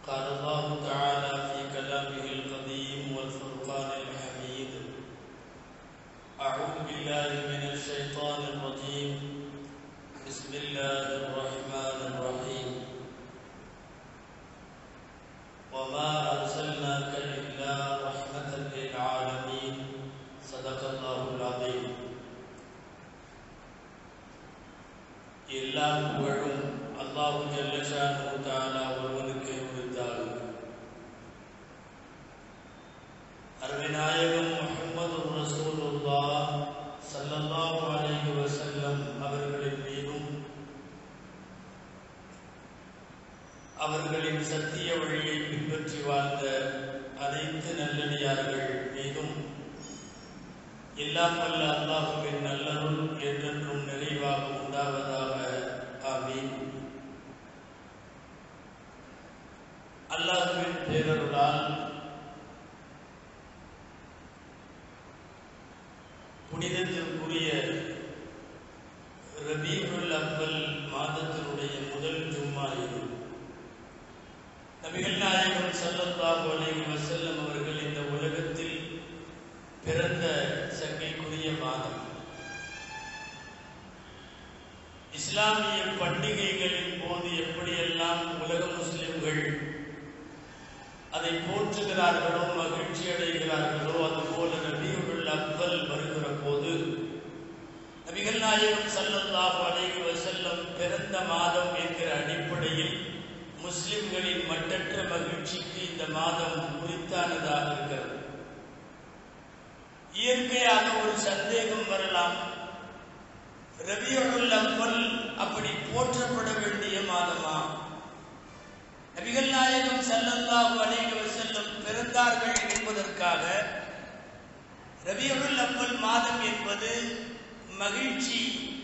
قال الله تعالى في كلامه القديم والفرقان الحميد أعوذ بالله من الشيطان الرجيم بسم الله الرحمن الرحيم وما أرسلناك إلا رحمة للعالمين صدق الله العظيم எல்லா புகழும் அல்லாஹு ஜல்லஷானு தாலா ஒருவனுக்கு உரித்தாகும் அருமைநாயகம் முஹம்மது ரசூலுல்லாஹ் ஸல்லல்லாஹு அலைஹி வஸல்லம் அவர்களின் மீதும் அவர்களின் சத்திய வழியை பின்பற்றி வாழ்ந்த அனைத்து நல்லடியார்கள் மீதும் எல்லாம் வல்ல அல்லாஹுவின் நல்லருள் என்றென்றும் நிறைவாக உண்டாவதாக ஆமீன் அல்லாஹுவின் பேரருளால் புனிதத்திற்குரிய ரபீகுல் அவ்வல் மாதத்தினுடைய முதல் ஜும்மா இது நபிகள் நாயகம் ஸல்லல்லாஹு அலைஹி வஸல்லம் அவர்கள் இந்த உலகத்தில் பிறந்த சங்கைக்குரிய மாதம் இஸ்லாமிய பண்டிகைகளின் போது எப்படியெல்லாம் உலக முஸ்லிம்கள் அதை போற்றுகிறார்களோ மகிழ்ச்சி அடைகிறார்களோ அதுபோல நபியுள் அவ்வல் வருகிற போது நபிகள் நாயகம் ஸல்லல்லாஹு அலைஹி வஸல்லம் பிறந்த மாதம் என்கிற அடிப்படையில் முஸ்லிம்களின் மட்டற்ற மகிழ்ச்சிக்கு இந்த மாதம் உரித்தானதாக இருக்கிறது இயற்கையாக ஒரு சந்தேகம் வரலாம் ரபியுல் அவ்வல் அப்படி போற்றப்பட வேண்டிய மாதமா நபிகள் நாயகம் ஸல்லல்லாஹு அலைஹி வஸல்லம் பிறந்தார்கள் என்பதற்காக ரபியுல் அவ்வல் மாதம் என்பது மகிழ்ச்சி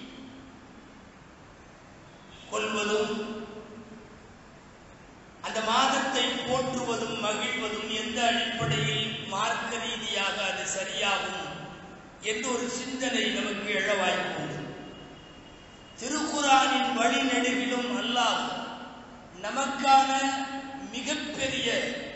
கொள்வதும் அந்த மாதத்தை போற்றுவதும் மகிழ்வதும் எந்த அடிப்படையில் மார்க்க ரீதியாக அது சரியாகும் என்ற ஒரு சிந்தனை நமக்கு எழ வாய்ப்பு உண்டு திருக்குறானின் வழிநெடுகிலும் அல்லாஹ் நமக்கான மிகப்பெரிய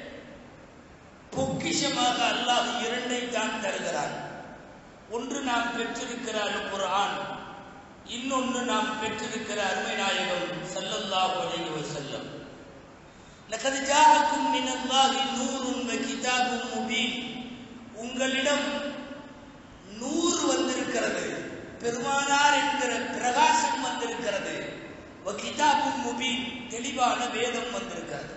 பொக்கிஷமாக அல்லாஹ் இரண்டை தான் தருகிறார் ஒன்று நாம் பெற்றிருக்கிற அல் குர்ஆன் இன்னொன்று நாம் பெற்றிருக்கிற அருமை நாயகம் ஸல்லல்லாஹு அலைஹி வஸல்லம் லகத் ஜாஅக்கும் மினல்லாஹி நூறுன் வ கிதாபும் முபீன் உங்களிடம் நூறு வந்திருக்கிறது பெருமானார் என்கிற பிரகாசம் வந்திருக்கிறது வ கிதாபும் முபீன் தெளிவான வேதம் வந்திருக்கிறது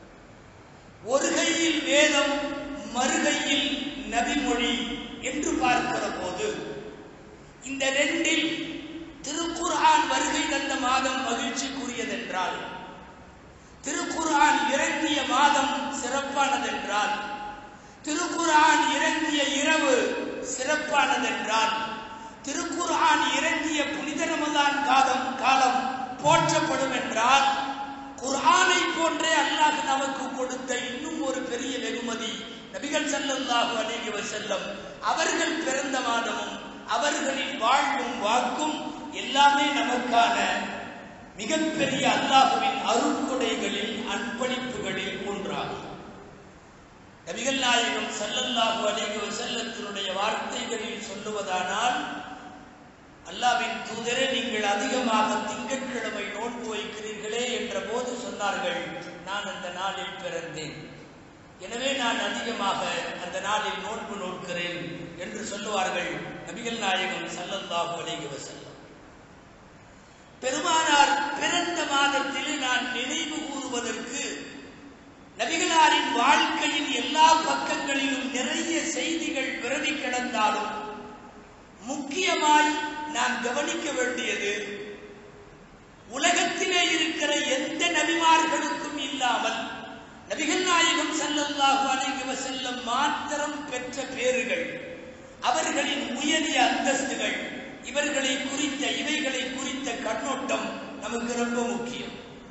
ஒரு கையில் வேதம் மறுகையில் நபிமொழி என்று பார்க்கிற போது இந்த ரெண்டில் திருக்குர்ஆன் வருகை தந்த மாதம் மகிழ்ச்சிக்குரியதென்றால் திருக்குர்ஆன் இறங்கிய மாதம் சிறப்பானதென்றால் திருக்குர்ஆன் இறங்கிய இரவு சிறப்பானதென்றால் திருக்குர்ஆன் இறங்கிய புனித ரமதான் காலம் காலம் போற்றப்படும் என்றால் குர்ஆனை போன்றே அல்லாஹ் நமக்கு கொடுத்த இன்னும் ஒரு பெரிய வெகுமதி நபிகள் ஸல்லல்லாஹு அலைஹி வஸல்லம் அவர்கள் பிறந்த மாதமும் அவர்களின் வாழ்வும் வாக்கும் எல்லாமே நமக்கான மிகப்பெரிய அல்லாஹுவின் அருட்கொடைகளில் அன்பளிப்புகளில் ஒன்றாகும் நபிகள் நாயகம் ஸல்லல்லாஹு அலைஹி வஸல்லத்தினுடைய வார்த்தைகளில் சொல்லுவதானால் அல்லாவின் தூதரே நீங்கள் அதிகமாக திங்கட்கிழமை நோன்பு வைக்கிறீர்களே என்ற போது சொன்னார்கள் நான் அந்த நாளில் பிறந்தேன் எனவே நான் அதிகமாக அந்த நாளில் நோன்பு நோக்கிறேன் என்று சொல்லுவார்கள் நபிகள் நாயகம் ஸல்லல்லாஹு அலைஹி வஸல்லம் பெருமானார் பிறந்த மாதத்தில் நான் நினைவு கூறுவதற்கு நபிகளாரின் வாழ்க்கையின் எல்லா பக்கங்களிலும் நிறைய செய்திகள் பிறவி கிடந்தாலும் முக்கியமாய் நாம் கவனிக்க வேண்டியது உலகத்திலே இருக்கிற எந்த நபிமார்களுக்கும் இல்லாமல் நபிகள் நாயகம் ஸல்லல்லாஹு அலைஹி வஸல்லம் மாத்திரம் பெற்ற பேறுகள் அவர்களின் உயரிய அந்தஸ்துகள் இவர்களை குறித்த இவைகளை குறித்த கண்ணோட்டம் நமக்கு ரொம்ப முக்கியம்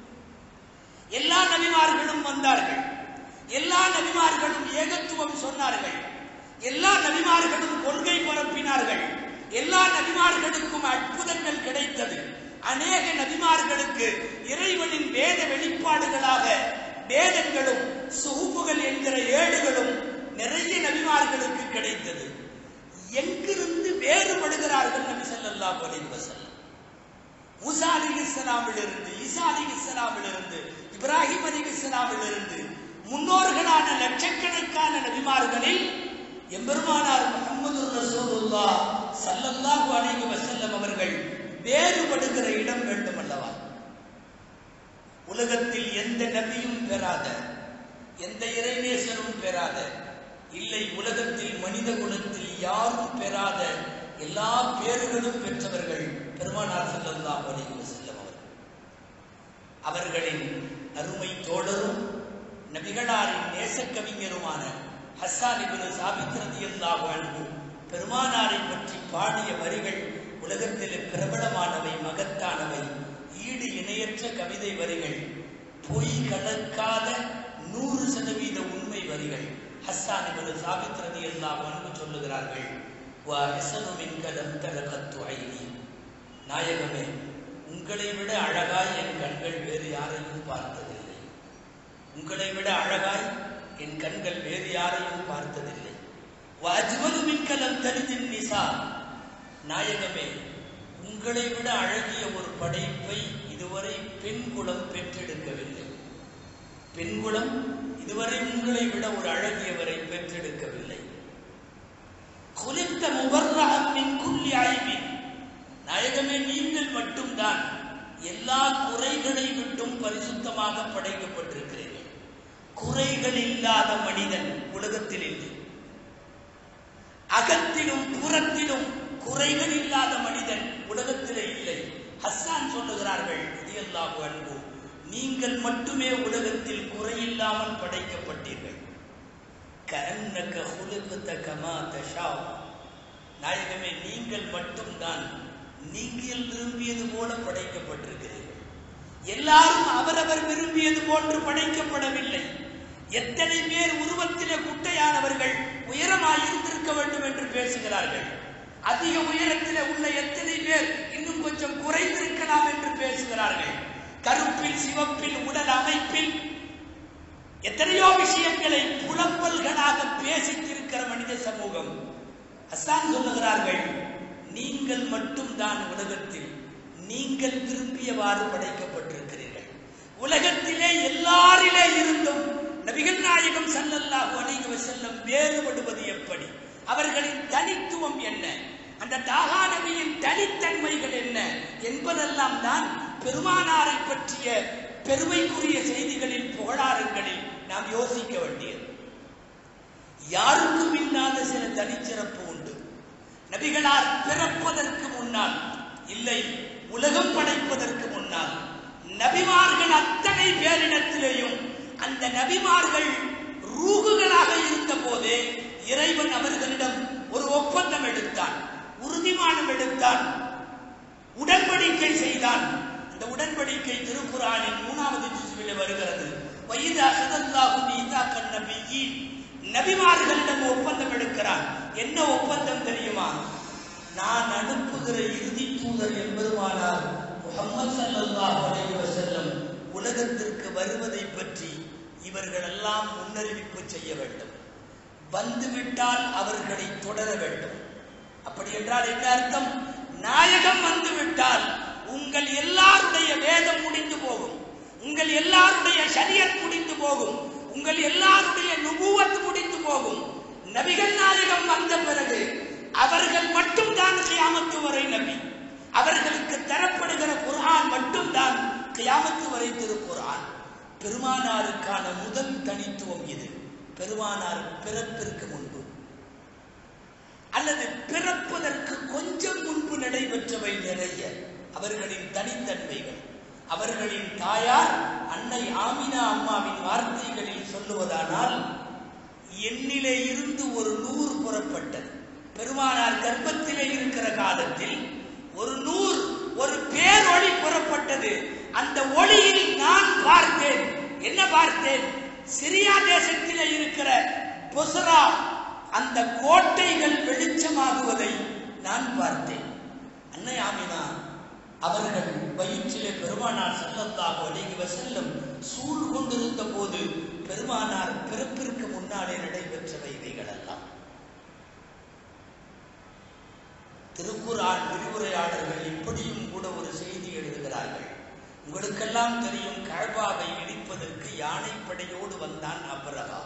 எல்லா நபிமார்களும் வந்தார்கள் எல்லா நபிமார்களும் ஏகத்துவம் சொன்னார்கள் எல்லா நபிமார்களும் கொள்கை பரப்பினார்கள் எல்லா நபிமார்களுக்கும் அற்புதங்கள் கிடைத்தது அநேக நபிமார்களுக்கு இறைவனின் வேத வெளிப்பாடுகளாக வேதங்களும் நிறைய நபிமார்களுக்கு கிடைத்தது எங்கிருந்து வேறுபடுகிறார்கள் நபி ஸல்லல்லாஹு அலைஹி வஸல்லம் மூசா அலிஹிஸ்ஸலாமிலிருந்து ஈசா அலிஹிஸ்ஸலாமிலிருந்து இப்ராஹிம் அலிஹிஸ்ஸலாமிலிருந்து முன்னோர்களான லட்சக்கணக்கான நபிமார்களில் எம்பெருமானார் முகமது ரசூலுல்லாஹ் ஸல்லல்லாஹு அலைஹி வஸல்லம் அவர்கள் வேறுபடுகிற இடம் வேண்டும் அல்லவா உலகத்தில் எந்த நபியும் பெறாத எந்த இறைநேசரும் பெறாத இல்லை உலகத்தில் மனித குலத்தில் யாரும் பெறாத எல்லா பேறுகளும் பெற்றவர்கள் பெருமானார் ஸல்லல்லாஹு அலைஹி வஸல்லம் அவர்கள் அவர்களின் அருமை தோழரும் நபிகளாரின் நேசக்கவிஞருமான ஹஸ்ஸான் இப்னு சாபித் ரலியல்லாஹு அன்ஹு பெருமானாரை பற்றி பாடிய வரிகள் உலகத்தில் பிரபலமானவை மகத்தானவை ஈடு இணையற்ற கவிதை வரிகள் பொய் கலக்காத நூறு சதவீத உண்மை வரிகள் ஹஸ்ஸான் இப்னு சாபித் ரலியல்லாஹு அன்ஹு சொல்லுகிறார்கள் வா ஹஸனு மின்க லம் தரகத்து ஐனி நாயகமே உங்களை விட அழகாய் என் கண்கள் வேறு யாரையும் பார்த்ததில்லை உங்களை விட அழகாய் என் கண்கள் வேறு யாரையும் பார்த்ததில்லை அஜ்மது மின்கலம் தருதின் நிசா நாயகமே உங்களை விட அழகிய ஒரு படைப்பை இதுவரை பெண் குலம் பெற்றெடுக்கவில்லை பெண் குலம் இதுவரை உங்களை விட ஒரு அழகியவரை பெற்றெடுக்கவில்லை குலித்த முபர்ரஹம் மின் குல்லி ஐபின் நாயகமே நீங்கள் மட்டும்தான் எல்லா குறைகளை விட்டும் பரிசுத்தமாக படைக்கப்பட்டிருக்கிறீர்கள் குறைகள் இல்லாத மனிதன் உலகத்தில் இல்லை அகத்திலும் புறத்திலும் குறைகள் இல்லாத மனிதன் உலகத்திலே இல்லை ஹஸ்ஸான் சொல்லுகிறார்கள் ரலியல்லாஹு அன்ஹு நீங்கள் மட்டுமே உலகத்தில் குறையில்லாமல் படைக்கப்பட்டீர்கள் கரன்னக ஹுலுகுத கமா தஷா நாயகமே நீங்கள் மட்டும்தான் நீங்கள் விரும்பியது போல படைக்கப்பட்டிருக்கிறீர்கள் எல்லாரும் அவரவர் விரும்பியது போன்று படைக்கப்படவில்லை எத்தனை பேர் உருவத்திலே குட்டையானவர்கள் உயரமாய் இருந்திருக்க வேண்டும் என்று பேசுகிறார்கள் அதிக உயரத்திலே உள்ள எத்தனை பேர் இன்னும் கொஞ்சம் குறைந்திருக்கலாம் என்று பேசுகிறார்கள் கருப்பில் சிவப்பில் உடல் அமைப்பில் எத்தனையோ விஷயங்களை புலம்பல்களாக பேசித்திருக்கிற மனித சமூகம் அஸ்தான் சொல்லுகிறார்கள் நீங்கள் மட்டும்தான் உலகத்தில் நீங்கள் விரும்பியவாறு படைக்கப்பட்டிருக்கிறீர்கள் உலகத்திலே எல்லாரிலே இருந்தும் நபிகள் நாயகம் ஸல்லல்லாஹு அலைஹி வஸல்லம் வேறுபடுவது எப்படி அவர்களின் தனித்துவம் என்ன அந்த தாகா நபியின் தனித்தன்மைகள் என்ன என்பதெல்லாம் தான் பெருமானாரை பற்றிய பெருமைக்குரிய செய்திகளில் புகழாரங்களில் நாம் யோசிக்க வேண்டியது யாருக்கும் இல்லாத சில தனிச்சிறப்பு உண்டு நபிகளார் பிறப்பதற்கு முன்னால் இல்லை உலகம் படைப்பதற்கு முன்னால் நபிமார்கள் அத்தனை பேரிடத்திலேயும் அந்த நபிமார்கள் ரூகுகளாக இருந்த போதே இறைவன் அவர்களிடம் ஒரு ஒப்பந்தம் எடுத்தான் உறுதிமானம் எடுத்தான் உடன்படிக்கை செய்தான் அந்த உடன்படிக்கை திருக்குறானின் மூணாவது ஜுசுவில் வருகிறது வயது அசதல்லாஹு மீதா கண்ணபியின் நபிமார்களிடம் ஒப்பந்தம் எடுக்கிறான் என்ன ஒப்பந்தம் தெரியுமா நான் அனுப்புகிற இறுதி தூதர் என்பதுமானார் முகமது ஸல்லல்லாஹு அலைஹி வஸல்லம் உலகத்திற்கு வருவதை பற்றி இவர்கள் எல்லாம் முன்னறிவிப்பு செய்ய வேண்டும் வந்துவிட்டால் அவர்களை தொடர வேண்டும் அப்படி என்றால் என்ன அர்த்தம் நாயகம் வந்துவிட்டால் உங்கள் எல்லாருடைய வேதம் முடிந்து போகும் உங்கள் எல்லாருடைய சரியத் முடிந்து போகும் உங்கள் எல்லாருடைய நுபுவத் முடிந்து போகும் நபிகள் நாயகம் வந்த பிறகு அவர்கள் மட்டும்தான் கியாமத்து வரை நபி அவர்களுக்கு தரப்படுகிற குர்ஆன் மட்டும்தான் கியாமத்து வரை திருக்குர்ஆன் பெருமானாருக்கான முதல் தனித்துவம் இது பெருமானார் பிறப்பிற்கு முன்பு அல்லது பிறப்பதற்கு கொஞ்சம் முன்பு நடைபெற்றவை நிறைய அவர்களின் தனித்தன்மைகள் அவர்களின் தாயார் அன்னை ஆமினா அம்மாவின் வார்த்தைகளில் சொல்லுவதானால் எண்ணிலே இருந்து ஒரு நூறு புறப்பட்டது பெருமானார் கர்ப்பத்திலே இருக்கிற காலத்தில் ஒரு நூறு ஒரு பேரொளி புறப்பட்டது அந்த ஒளியில் நான் பார்த்தேன் என்ன பார்த்தேன் சிரியா தேசத்திலே இருக்கிற பொசரா அந்த கோட்டைகள் வெளிச்சமாகுவதை நான் பார்த்தேன் அன்னை ஆமினா அவர்கள் வயிற்றிலே பெருமானார் ஸல்லல்லாஹு அலைஹி வஸல்லம் சூழ் கொண்டிருந்த போது பெருமானார் பிறப்பிற்கு முன்னாலே நடைபெற்றவை இவைகள் திருக்குரான் விரிவுரையாளர்கள் இப்படியும் கூட ஒரு செய்தி எழுதுகிறார்கள் உங்களுக்கெல்லாம் தெரியும் கழ்பாவை இடிப்பதற்கு யானைப்படையோடு வந்தான் அபரகா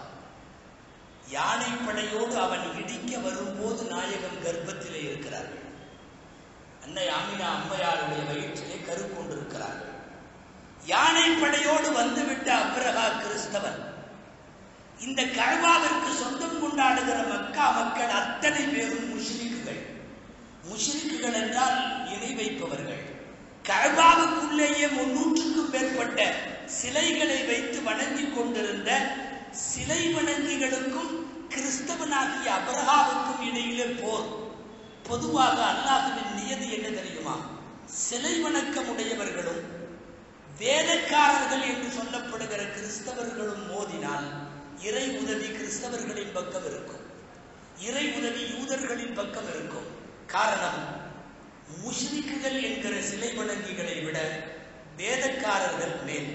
யானைப்படையோடு அவன் இடிக்க வரும்போது நாயகம் கர்ப்பத்திலே இருக்கிறார்கள் அன்னை ஆமினா அம்மையாருடைய வயிற்றிலே கரு கொண்டிருக்கிறார்கள் யானைப்படையோடு வந்துவிட்ட அப்ரஹா கிறிஸ்தவன் இந்த கழ்பாவிற்கு சொந்தம் கொண்டாடுகிற மக்கா மக்கள் அத்தனை பேரும் முஷ்ரிக்குகள் முஷ்ரிக்குகள் என்றால் இணை வைப்பவர்கள் கழ்பாவுக்குள்ளேயே முன்னூற்றுக்கும் மேற்பட்ட சிலைகளை வைத்து வணங்கிக் கொண்டிருந்த சிலை வணங்கிகளுக்கும் கிறிஸ்தவனாகிய அபரகாவுக்கும் இடையிலே போர் பொதுவாக அல்லாஹுவின் நியதி என்ன தெரியுமா சிலை வணக்கம் உடையவர்களும் வேலைக்காரர்கள் என்று சொல்லப்படுகிற கிறிஸ்தவர்களும் மோதினால் இறை உதவி கிறிஸ்தவர்களின் பக்கம் இருக்கும் இறை உதவி யூதர்களின் பக்கம் இருக்கும் காரணம் முஷ்ரிக்குகள் என்கிற சிலை வணங்கிகளை விட வேதக்காரர்கள் மேல்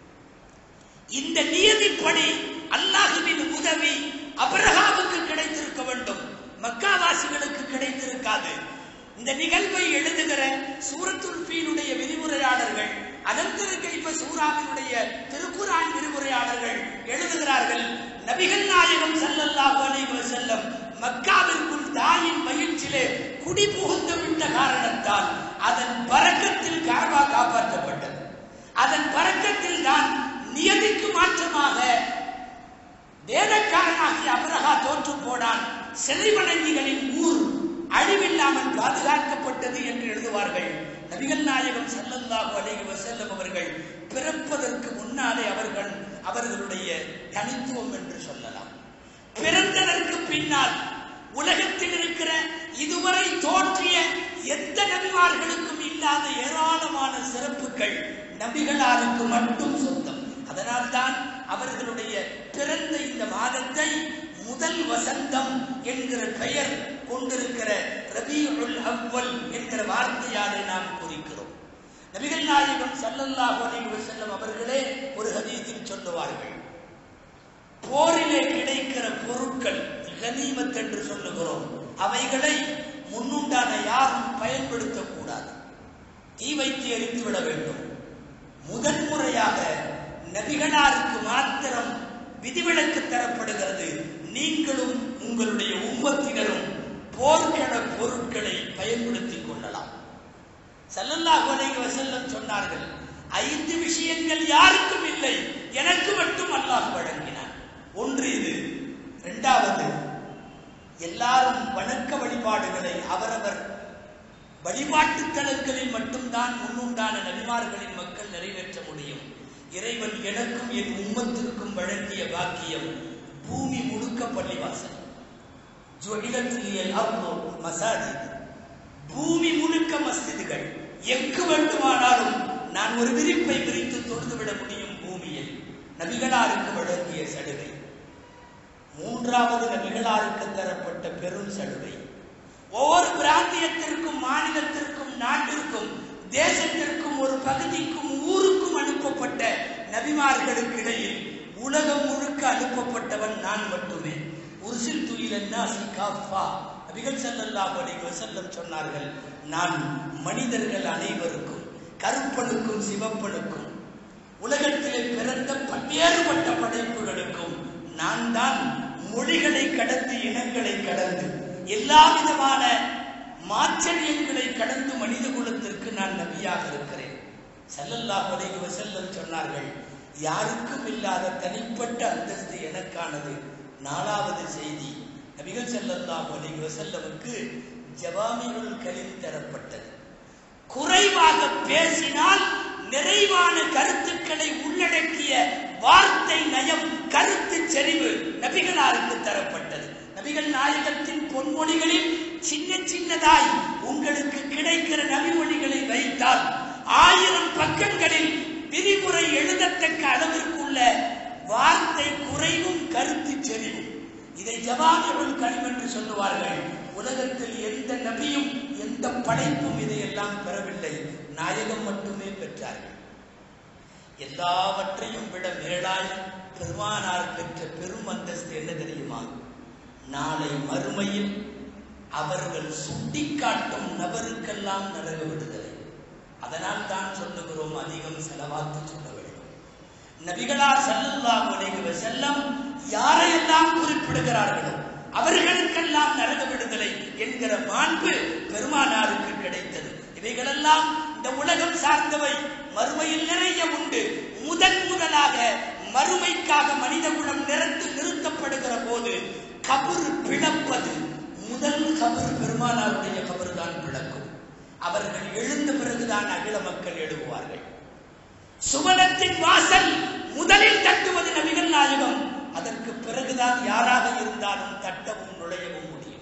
இந்த நியதிப்படி அல்லாஹுவின் உதவி அபரகாவுக்கு கிடைத்திருக்க வேண்டும் மக்காவாசிகளுக்கு கிடைத்திருக்காது இந்த நிகழ்வை எழுதுகிற சூரத்துல் ஃபீலுடைய விரிவுரையாளர்கள் அனந்தர கைப்ப சூறாவினுடைய திருக்குரான் விரிவுரையாளர்கள் எழுதுகிறார்கள் நபிகள் நாயகம் ஸல்லல்லாஹு அலைஹி வஸல்லம் மக்காவிற்குள் தாயின் வயிற்றிலே குடி புகுந்து விட்ட காரணத்தால் அதன் பறக்கத்தில் காபா காப்பாற்றப்பட்டது அதன் பறக்கத்தில் தான் நியதிக்கு மாற்றமாக வேதக்காரனாகிய அபரகா தோற்று போனான் சிலை வணங்கிகளின் ஊர் அழிவில்லாமல் பாதுகாக்கப்பட்டது என்று எழுதுவார்கள் நபிகள் நாயகம் ஸல்லல்லாஹு அலைஹி வஸல்லம் அவர்கள் பிறப்பதற்கு முன்னாலே அவர்கள் அவர்களுடைய தனித்துவம் என்று சொல்லலாம் பிறந்ததற்கு பின்னால் உலகத்தில் இருக்கிற இதுவரை தோற்றிய எந்த நபிமார்களுக்கும் இல்லாத ஏராளமான சிறப்புகள் நபிகளாருக்கு மட்டும் சொந்தம் அதனால்தான் அவர்களுடைய பிறந்த இந்த மாதத்தை முதல் வசந்தம் என்கிற பெயர் கொண்டிருக்கிற ரபியுல் அவ்வல் என்கிற வார்த்தையாலே நாம் குறிக்கிறோம் நபிகள் நாயகம் ஸல்லல்லாஹு அலைஹி வஸல்லம் அவர்களே ஒரு ஹதீஸில் சொல்லுவார்கள் போரிலே கிடைக்கிற பொருட்கள் கனிமத் என்று சொல்லுகிறோம் அவைகளை முன்னுண்டான யாரும் பயன்படுத்தக்கூடாது தீ வைத்து எரித்து விட வேண்டும் முதன்முறையாக நபிகளாருக்கு மாத்திரம் விதிவிலக்கு தரப்படுகிறது நீங்களும் உங்களுடைய உம்மத்தினரும் போர்க்கள பொருட்களை பயன்படுத்திக் கொள்ளலாம் ஸல்லல்லாஹு அலைஹி வஸல்லம் சொன்னார்கள் ஐந்து விஷயங்கள் யாருக்கும் இல்லை எனக்கு மட்டும் அல்லாஹ் வழங்கினான் ஒன்று இது இரண்டாவது எல்லாரும் வணக்க வழிபாடுகளை அவரவர் வழிபாட்டு தலங்களில் மட்டும்தான் முன்னுண்டான நபிமார்களின் மக்கள் நிறைவேற்ற முடியும் இறைவன் எனக்கும் என் உம்மத்திற்கும் வழங்கிய பாக்கியம் பூமி முழுக்க பள்ளிவாசல் ஜுஇலத்திலியல் அர்து மசாஜித் பூமி முழுக்க மஸ்ஜிதுகள் எங்கு வேண்டுமானாலும் நான் ஒரு விரிப்பை விரித்து தொழுதுவிட முடியும் பூமியில் நபிகளாருக்கு வழங்கிய சலுகை மூன்றாவது நபிகளாருக்கு தரப்பட்ட பெரும் சலுகை ஒவ்வொரு பிராந்தியத்திற்கும் மாநிலத்திற்கும் நாட்டிற்கும் தேசத்திற்கும் ஒரு பகுதிக்கும் ஊருக்கும் அனுப்பப்பட்ட நபிமார்களுக்கு இடையில் உலகம் முழுக்க அனுப்பப்பட்டவன் நான் மட்டுமே உருசில் துயில் காஃபா நபிகள் ஸல்லல்லாஹு அலைஹி வஸல்லம் சொன்னார்கள் நான் மனிதர்கள் அனைவருக்கும் கருப்பனுக்கும் சிவப்பனுக்கும் உலகத்திலே பிறந்த பல்வேறுபட்ட படைப்புகளுக்கும் நான் தான் மொழிகளை கடந்து இனங்களை கடந்து எல்லா விதமான மாச்சரியங்களை கடந்து மனித குலத்திற்கு நான் நபியாக இருக்கிறேன் ஸல்லல்லாஹு அலைஹி வஸல்லம் சொன்னார்கள் யாருக்கும் இல்லாத தனிப்பட்ட அந்தஸ்து எனக்கானது நாலாவது செய்தி நபிகள் ஸல்லல்லாஹு அலைஹி வஸல்லமுக்கு ஜவாமியுல் கலீம் தரப்பட்டது குறைவாக பேசினால் நிறைவான கருத்துக்களை உள்ளடக்கிய வார்த்தை நயம் கருத்து செறிவு நபிகளாருக்கு தரப்பட்டது நபிகள் நாயகத்தின் பொன்மொழிகளில் சின்ன சின்னதாய் உங்களுக்கு கிடைக்கிற நபிமொழிகளை வைத்தால் ஆயிரம் பக்கங்களில் விதிமுறை எழுதத்தக்க அளவிற்குள்ள வார்த்தை குறைவும் கருத்து செறிவும் இதை ஜவானியுள் கலிம் என்று சொல்லுவார்கள் உலகத்தில் எந்த நபியும் எந்த படைப்பும் இதையெல்லாம் பெறவில்லை நாயகம் மட்டுமே பெற்றார்கள் எல்லாவற்றையும் விட மேலாய் பெருமானார் பெற்ற பெரும் அந்தஸ்து என்ன தெரியுமா நாளை மறுமையில் அவர்கள் சுட்டிக்காட்டும் நபருக்கெல்லாம் நரக விடுதலை அதனால் தான் சொல்லுகிறோம் அதிகம் செலவாத்து சொல்ல வேண்டும் நபிகளார் ஸல்லல்லாஹு அலைஹி வஸல்லம் யாரையெல்லாம் குறிப்பிடுகிறார்களோ அவர்களுக்கெல்லாம் நரக விடுதலை என்கிற மாண்பு பெருமானாருக்கு கிடைத்தது இவைகளெல்லாம் இந்த உலகம் சார்ந்தவை மறுமையில் நிறைய உண்டு முதன் முதலாக மறுமைக்காக மனித குலம் நிறுத்து நிறுத்தப்படுகிற போது கபர் பிளப்பது முதல் கபர் பெருமானாருடைய கபர் தான் பிளக்கும் அவர்கள் எழுந்த பிறகுதான் அகில மக்கள் எழுவுவார்கள் சுவனத்தின் வாசல் முதலில் தட்டுவது நபிகள் நாயகம் அதற்கு பிறகுதான் யாராக இருந்தாலும் தட்டவும் நுழையவும் முடியும்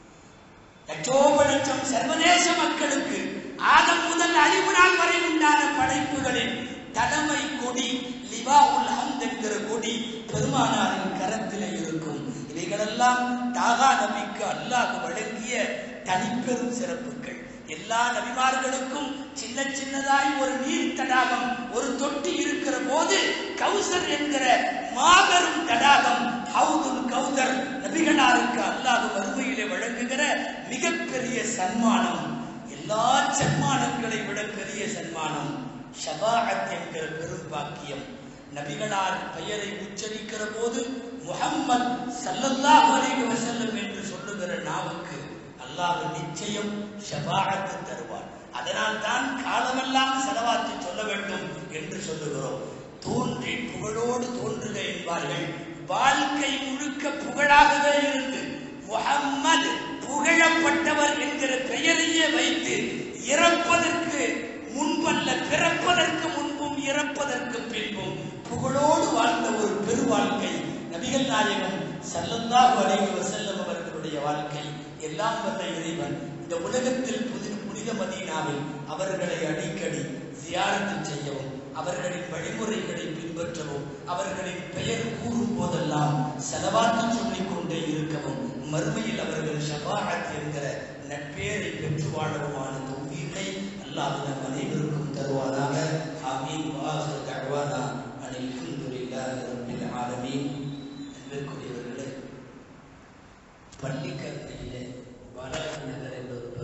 லட்சோப லட்சம் சர்வதேச மக்களுக்கு ஆதம் முதல் அழிவு நாள் வரை உண்டான படைப்புகளின் தலைமை கொடி லிவா உல் ஹம்த் என்கிற கொடி பெருமானாரின் கரத்திலே இருக்கும் இவைகளெல்லாம் தாகா நபிக்கு அல்லாஹ் வழங்கிய தனிப்பெரும் சிறப்புகள் எல்லா நபிமார்களுக்கும் சின்ன சின்னதாய் ஒரு நீர் தடாகம் ஒரு தொட்டி இருக்கிற போது கௌசர் என்கிற மாபெரும் தடாகம் ஹவுதுல் கௌதர் நபிகளாருக்கு அல்லாஹ் வறுமையிலே வழங்குகிற மிகப்பெரிய சன்மானம் எல்லா சன்மானங்களை விட பெரிய சன்மானம் ஷபாஅத் என்கிற பெரும் பாக்கியம் நபிகளார் பெயரை உச்சரிக்கிற போது முஹம்மத் ஸல்லல்லாஹு அலைஹி வஸல்லம் என்று சொல்லுகிற நாவுக்கு அல்லாஹ் நிச்சயம் ஷபாஅத்து தருவார் அதனால் தான் காலமெல்லாம் செலவாத்து சொல்ல வேண்டும் என்று சொல்லுகிறோம் தோன்றி புகழோடு தோன்றுக என்பார்கள் வாழ்க்கை முழுக்க புகழாகவே இருந்து முஹம்மது புகழப்பட்டவர் என்கிற பெயரையே வைத்து இறப்பதற்கு முன்பல்ல பிறப்பதற்கு முன்பும் இறப்பதற்கு பின்பும் புகழோடு வாழ்ந்த ஒரு பெரு வாழ்க்கை நபிகள் நாயகம் ஸல்லல்லாஹு அலைஹி வஸல்லம் அவர்களுடைய வாழ்க்கை எல்லாம் வல்ல இறைவன் இந்த உலகத்தில் புதி புனித மதீனாவில் அவர்களை அடிக்கடி ஜியாரத்து செய்யவும் அவர்களின் வழிமுறைகளை பின்பற்றவும் அவர்களின் பெயர் கூறும் போதெல்லாம் செலவாத்து சொல்லிக் கொண்டே இருக்கவும் மறுமையில் அவர்கள் ஷபாஅத் என்கிற நட்பேரை பெற்று வாழவுமான தௌஃபீகை அல்லாஹ் நம் அனைவருக்கும் தருவானாக ஆமீன் வாஹிரு தஅவானா அனில் ஹம்துலில்லாஹி ரப்பில் ஆலமீன் அன்பிற்குரியவர்களே பள்ளிக்கரணையிலே பாலாஜி நகர் என்ற ஒரு